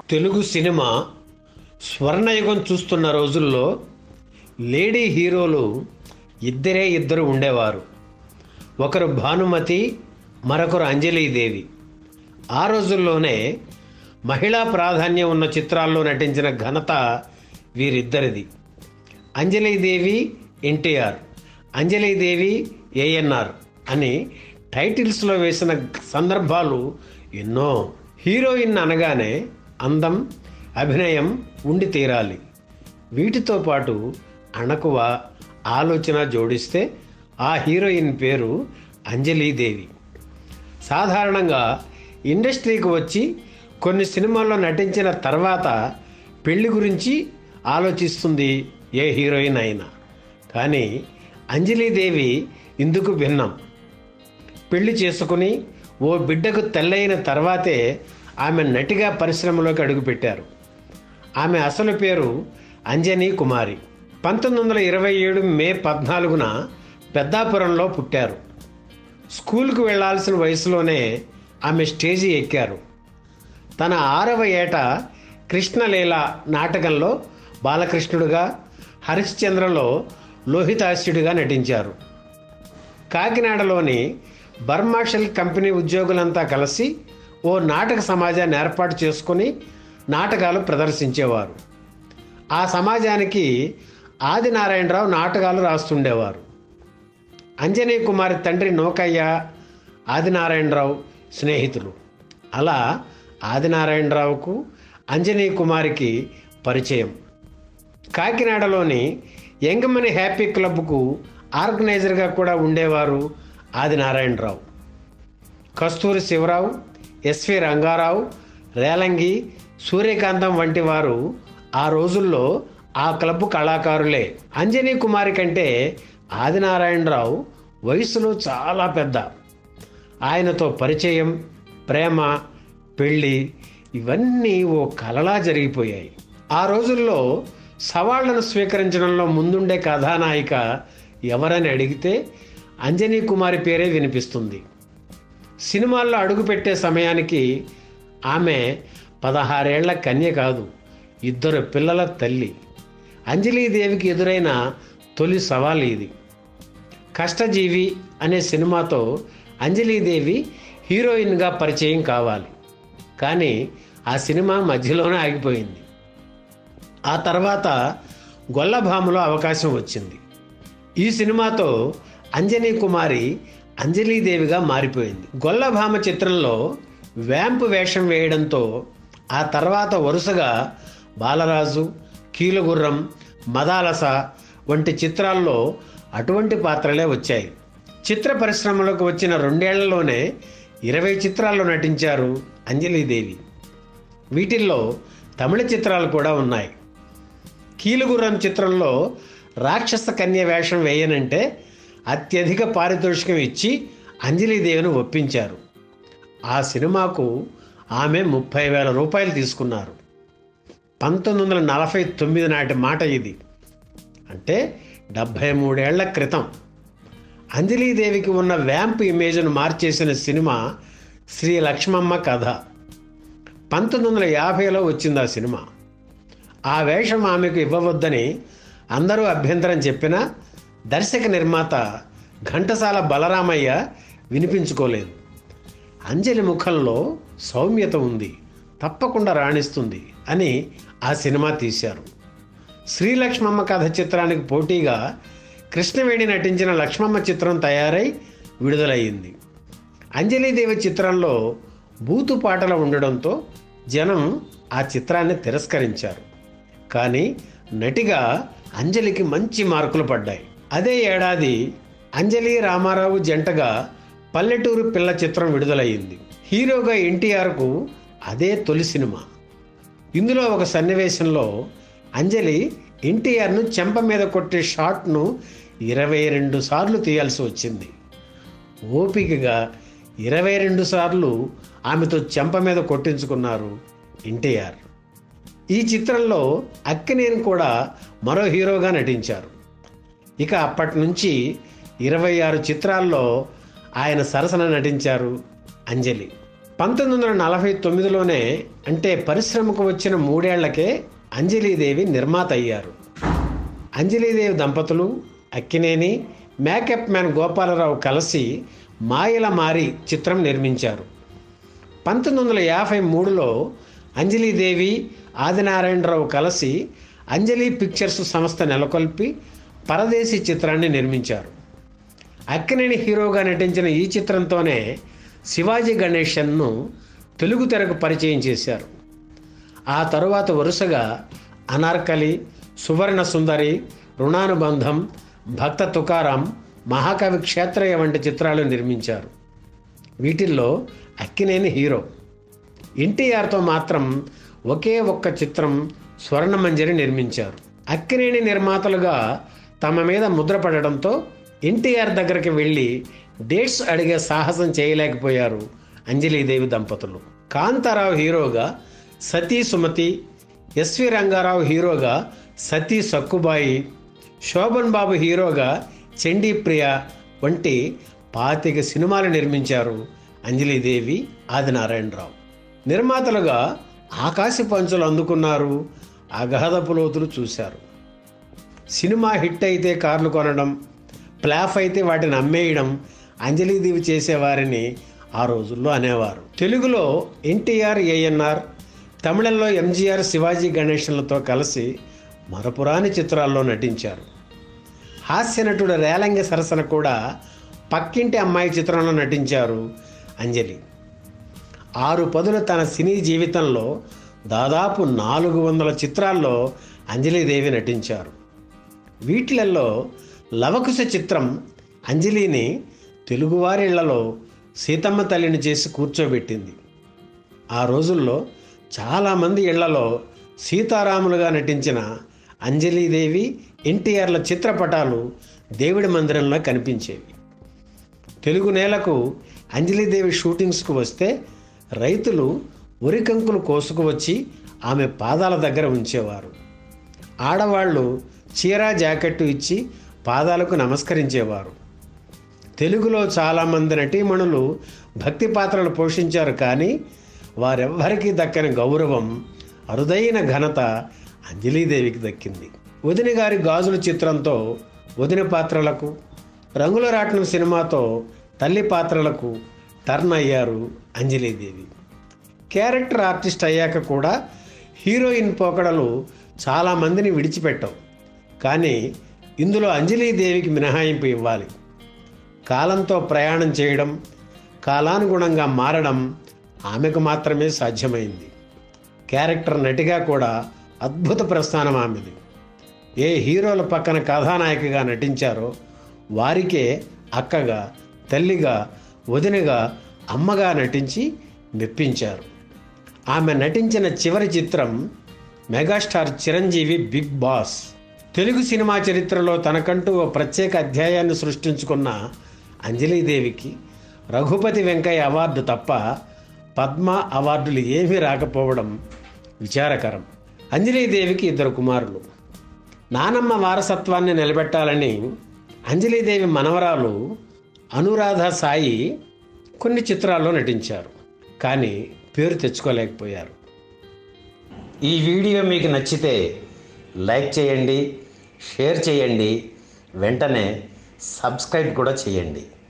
Telugu cinema స్వర్ణయుగం చూస్తున్న రోజుల్లో lady హీరోలు ఇద్దరే ఇద్దరు ఉండేవారు ఒకరు భానుమతి మరొకరు అంజలీదేవి ఆ రోజుల్లోనే మహిళా ప్రాధాన్యం ఉన్న చిత్రాల్లో నటించిన ఘనత వీరిద్దరిది అంజలీదేవి ఎన్టీఆర్ అంజలీదేవి ఏఎన్ఆర్ అని టైటిల్స్లో వేసిన సందర్భాలు ఎన్నో హీరోయిన్ అనగానే అందం అభినయం ఉండి తీరాలి వీటితో పాటు అణకువ ఆలోచన జోడిస్తే ఆ హీరోయిన్ పేరు అంజలీదేవి సాధారణంగా ఇండస్ట్రీకి వచ్చి కొన్ని సినిమాల్లో నటించిన తర్వాత పెళ్లి గురించి ఆలోచిస్తుంది ఏ హీరోయిన్ అయినా కానీ అంజలీదేవి ఇందుకు భిన్నం పెళ్లి చేసుకుని ఓ బిడ్డకు తెల్లైన తర్వాతే ఆమె నటిగా పరిశ్రమలోకి అడుగుపెట్టారు ఆమె అసలు పేరు అంజనీ కుమారి పంతొమ్మిది వందల ఇరవై ఏడు మే పద్నాలుగున పెద్దాపురంలో పుట్టారు స్కూల్కు వెళ్ళాల్సిన వయసులోనే ఆమె స్టేజి ఎక్కారు తన ఆరవ ఏట కృష్ణలీల నాటకంలో బాలకృష్ణుడుగా హరిశ్చంద్రలో లోహితాస్యుడిగా నటించారు కాకినాడలోని బర్మాషల్ కంపెనీ ఉద్యోగులంతా కలిసి ఓ నాటక సమాజాన్ని ఏర్పాటు చేసుకుని నాటకాలు ప్రదర్శించేవారు ఆ సమాజానికి ఆదినారాయణరావు నాటకాలు రాస్తుండేవారు అంజనీ కుమారి తండ్రి నోకయ్య ఆదినారాయణరావు స్నేహితులు అలా ఆదినారాయణరావుకు అంజనీ కుమారికి పరిచయం కాకినాడలోని యంగమని హ్యాపీ క్లబ్కు ఆర్గనైజర్గా కూడా ఉండేవారు ఆదినారాయణరావు కస్తూరి శివరావు ఎస్వి రంగారావు రేలంగి సూర్యకాంతం వంటి వారు ఆ రోజుల్లో ఆ క్లబ్ కళాకారులే అంజనీ కుమారి కంటే ఆదినారాయణరావు వయసులో చాలా పెద్ద ఆయనతో పరిచయం ప్రేమ పెళ్ళి ఇవన్నీ ఓ కలలా జరిగిపోయాయి ఆ రోజుల్లో సవాళ్లను స్వీకరించడంలో ముందుండే కథానాయిక ఎవరని అడిగితే అంజనీ కుమారి పేరే వినిపిస్తుంది సినిమాల్లో అడుగుపెట్టే సమయానికి ఆమె పదహారేళ్ల కన్య కాదు ఇద్దరు పిల్లల తల్లి అంజలీదేవికి ఎదురైన తొలి సవాల్ ఇది కష్టజీవి అనే సినిమాతో అంజలీదేవి హీరోయిన్గా పరిచయం కావాలి కానీ ఆ సినిమా మధ్యలోనే ఆగిపోయింది ఆ తర్వాత గొల్లభామలో అవకాశం వచ్చింది ఈ సినిమాతో అంజనీ కుమారి అంజలీదేవిగా మారిపోయింది గొల్లభామ చిత్రంలో వ్యాంపు వేషం వేయడంతో ఆ తర్వాత వరుసగా బాలరాజు కీలుగుర్రం మదాలస వంటి చిత్రాల్లో అటువంటి పాత్రలే వచ్చాయి చిత్ర పరిశ్రమలోకి వచ్చిన రెండేళ్లలోనే ఇరవై చిత్రాల్లో నటించారు అంజలీదేవి వీటిల్లో తమిళ చిత్రాలు కూడా ఉన్నాయి కీలుగుర్రం చిత్రంలో రాక్షస కన్య వేషం వేయనంటే అత్యధిక పారితోషికం ఇచ్చి అంజలీదేవిని ఒప్పించారు ఆ సినిమాకు ఆమె ముప్పై వేల రూపాయలు తీసుకున్నారు పంతొమ్మిది వందల నలభై తొమ్మిది నాటి మాట ఇది అంటే డెబ్భై మూడేళ్ల క్రితం అంజలీదేవికి ఉన్న వ్యాంప్ ఇమేజ్ను మార్చేసిన సినిమా శ్రీ లక్ష్మమ్మ కథ పంతొమ్మిది వందల యాభైలో వచ్చింది ఆ సినిమా ఆ వేషం ఆమెకు ఇవ్వవద్దని అందరూ అభ్యంతరం చెప్పినా దర్శక నిర్మాత ఘంటసాల బలరామయ్య వినిపించుకోలేదు అంజలి ముఖంలో సౌమ్యత ఉంది తప్పకుండా రాణిస్తుంది అని ఆ సినిమా తీశారు శ్రీలక్ష్మమ్మ కథ చిత్రానికి పోటీగా కృష్ణవేణి నటించిన లక్ష్మమ్మ చిత్రం తయారై విడుదలయ్యింది అంజలీదేవి చిత్రంలో బూతు పాటలు ఉండడంతో జనం ఆ చిత్రాన్ని తిరస్కరించారు కానీ నటిగా అంజలికి మంచి మార్కులు పడ్డాయి అదే ఏడాది అంజలి రామారావు జంటగా పల్లెటూరు పిల్ల చిత్రం విడుదలయ్యింది హీరోగా ఎన్టీఆర్కు అదే తొలి సినిమా ఇందులో ఒక సన్నివేశంలో అంజలి ఎన్టీఆర్ను చెంప మీద కొట్టే షాట్ను ఇరవై రెండు సార్లు తీయాల్సి వచ్చింది ఓపికగా ఇరవై రెండు సార్లు ఆమెతో చెంప మీద కొట్టించుకున్నారు ఎన్టీఆర్ ఈ చిత్రంలో అక్కినేని కూడా మరో హీరోగా నటించారు ఇక అప్పటి నుంచి ఇరవై ఆరు చిత్రాల్లో ఆయన సరసన నటించారు అంజలి పంతొమ్మిది వందల నలభై తొమ్మిదిలోనే అంటే పరిశ్రమకు వచ్చిన మూడేళ్లకే అంజలీదేవి నిర్మాత అయ్యారు అంజలీదేవి దంపతులు అక్కినేని మేకప్ మ్యాన్ గోపాలరావు కలిసి మాయల మారి చిత్రం నిర్మించారు పంతొమ్మిది వందల యాభై మూడులో అంజలీదేవి ఆదినారాయణరావు కలిసి అంజలి పిక్చర్స్ సంస్థ నెలకొల్పి పరదేశీ చిత్రాన్ని నిర్మించారు అక్కినేని హీరోగా నటించిన ఈ చిత్రంతోనే శివాజీ గణేశన్ను తెలుగు తెరకు పరిచయం చేశారు ఆ తరువాత వరుసగా అనార్కలి సువర్ణ సుందరి రుణానుబంధం భక్త తుకారాం మహాకవి క్షేత్రయ్య వంటి చిత్రాలు నిర్మించారు వీటిల్లో అక్కినేని హీరో ఎన్టీఆర్తో మాత్రం ఒకే ఒక్క చిత్రం స్వర్ణమంజరి నిర్మించారు అక్కినేని నిర్మాతలుగా తమ మీద ముద్రపడడంతో ఎన్టీఆర్ దగ్గరికి వెళ్ళి డేట్స్ అడిగే సాహసం చేయలేకపోయారు అంజలీదేవి దంపతులు కాంతారావు హీరోగా సతీ సుమతి ఎస్వి రంగారావు హీరోగా సతీ సక్కుబాయి శోభన్ బాబు హీరోగా చండీప్రియ వంటి పాతిక సినిమాలు నిర్మించారు అంజలీదేవి ఆదినారాయణరావు నిర్మాతలుగా ఆకాశ పంచులు అందుకున్నారు అగాధపు లోతులు చూశారు సినిమా హిట్ అయితే కార్లు కొనడం ప్లాఫ్ అయితే వాటిని అమ్మేయడం అంజలీదేవి చేసేవారిని ఆ రోజుల్లో అనేవారు తెలుగులో ఎన్టీఆర్ ఏఎన్ఆర్ తమిళంలో ఎంజీఆర్ శివాజీ గణేషన్లతో కలిసి మరపురాని చిత్రాల్లో నటించారు హాస్య నటుడు రేలంగి సరసన కూడా పక్కింటి అమ్మాయి చిత్రంలో నటించారు అంజలి ఆరు పదుల తన సినీ జీవితంలో దాదాపు నాలుగు వందల చిత్రాల్లో అంజలీదేవి నటించారు వీటిలలో లవకుశ చిత్రం అంజలిని తెలుగువారిళ్లలో సీతమ్మ తల్లిని చేసి కూర్చోబెట్టింది ఆ రోజుల్లో చాలామంది ఇళ్లలో సీతారాములుగా నటించిన అంజలీదేవి ఎన్టీఆర్ల చిత్రపటాలు దేవుడి మందిరంలో కనిపించేవి తెలుగు నేలకు అంజలీదేవి షూటింగ్స్కు వస్తే రైతులు ఉరికంకులు కోసుకు వచ్చి ఆమె పాదాల దగ్గర ఉంచేవారు ఆడవాళ్ళు చీర జాకెట్టు ఇచ్చి పాదాలకు నమస్కరించేవారు తెలుగులో చాలామంది నటీమణులు భక్తి పాత్రలు పోషించారు కానీ వారెవ్వరికీ దక్కని గౌరవం అరుదైన ఘనత అంజలీదేవికి దక్కింది వదిన గారి గాజుల చిత్రంతో వదిన పాత్రలకు రంగుల రాట్నం సినిమాతో తల్లి పాత్రలకు టర్న్ అయ్యారు అంజలీదేవి క్యారెక్టర్ ఆర్టిస్ట్ అయ్యాక కూడా హీరోయిన్ పోకడలు చాలామందిని విడిచిపెట్టవు కానీ ఇందులో అంజలీదేవికి మినహాయింపు ఇవ్వాలి కాలంతో ప్రయాణం చేయడం కాలానుగుణంగా మారడం ఆమెకు మాత్రమే సాధ్యమైంది క్యారెక్టర్ నటిగా కూడా అద్భుత ప్రస్థానం ఆమెది ఏ హీరోల పక్కన కథానాయికగా నటించారో వారికే అక్కగా తల్లిగా వదినగా అమ్మగా నటించి మెప్పించారు ఆమె నటించిన చివరి చిత్రం megastar Chiranjeevi big boss Telugu cinema చరిత్రలో తనకంటూ ఓ ప్రత్యేక అధ్యాయాన్ని సృష్టించుకున్న అంజలీదేవికి రఘుపతి వెంకయ్య అవార్డు తప్ప పద్మ అవార్డులు ఏమీ రాకపోవడం విచారకరం అంజలీదేవికి ఇద్దరు కుమారులు నానమ్మ వారసత్వాన్ని నిలబెట్టాలని అంజలీదేవి మనవరాలు అనురాధ సాయి కొన్ని చిత్రాల్లో నటించారు కానీ పేరు తెచ్చుకోలేకపోయారు ఈ వీడియో మీకు నచ్చితే లైక్ చేయండి షేర్ చేయండి వెంటనే సబ్స్క్రైబ్ కూడా చేయండి